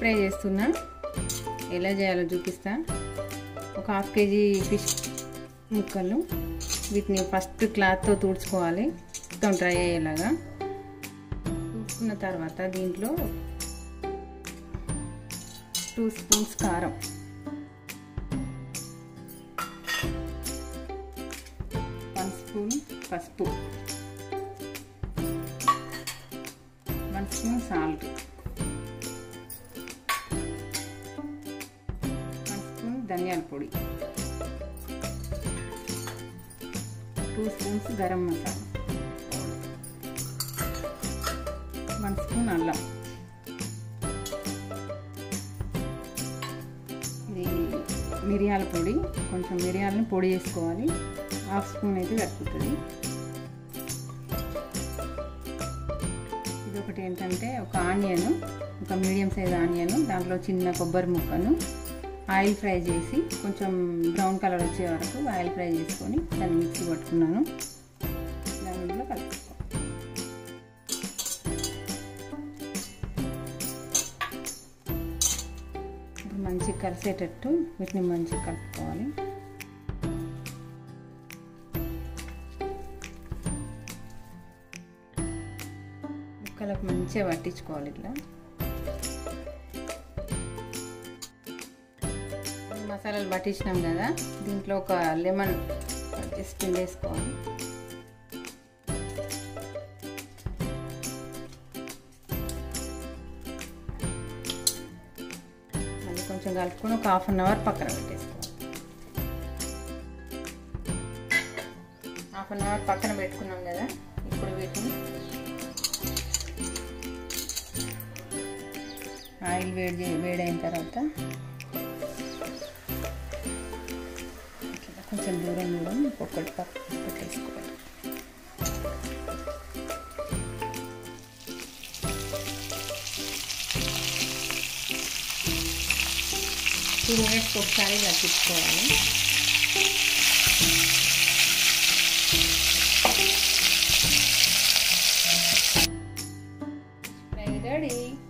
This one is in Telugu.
ఫ్రై చేస్తున్నా ఎలా చేయాలో చూపిస్తా ఒక హాఫ్ కేజీ ఫిష్ ముక్కలు వీటిని ఫస్ట్ క్లాత్తో తుడుచుకోవాలి మొత్తం డ్రై అయ్యేలాగా తుడుచుకున్న తర్వాత దీంట్లో టూ స్పూన్స్ కారం వన్ స్పూన్ పసుపు one spoon salt one spoon ధనియాల పొడి two spoons garam masala one spoon అల్లం ఇది మిరియాల పొడి కొంచెం మిరియాలను పొడి చేసుకోవాలి హాఫ్ స్పూన్ అయితే సరిపోతుంది ఇది ఒకటి ఏంటంటే ఒక ఆనియన్ ఒక మీడియం సైజ్ ఆనియన్ దాంట్లో చిన్న కొబ్బరి ముక్కను ఆయిల్ ఫ్రై చేసి కొంచెం బ్రౌన్ కలర్ వచ్చే వరకు ఆయిల్ ఫ్రై చేసుకొని దాన్ని మిక్సీ పట్టుకున్నాను దాని ఇందులో కలుపుకోవాలి ఇప్పుడు మంచిగా కలిసేటట్టు వీటిని మంచిగా కలుపుకోవాలి ముక్కలకు మంచిగా పట్టించుకోవాలి ఇట్లా మసాలాలు పట్టించినాం కదా దీంట్లో ఒక లెమన్ జస్ట్ పిండేసుకోవాలి మళ్ళీ కొంచెం కలుపుకొని ఒక హాఫ్ అన్ అవర్ పక్కన పెట్టేసుకోవాలి హాఫ్ అన్ అవర్ పక్కన పెట్టుకున్నాం కదా ఇప్పుడు వీటిని ఆయిల్ వేడి వేడైన తర్వాత కొంచెం దూరం దూరం ఒక్కొక్కటి పక్క పెట్టేసుకోవాలి టూ మినిట్స్ ఒకసారి ఇలా తిప్పుకోవాలి ఫ్రై రెడీ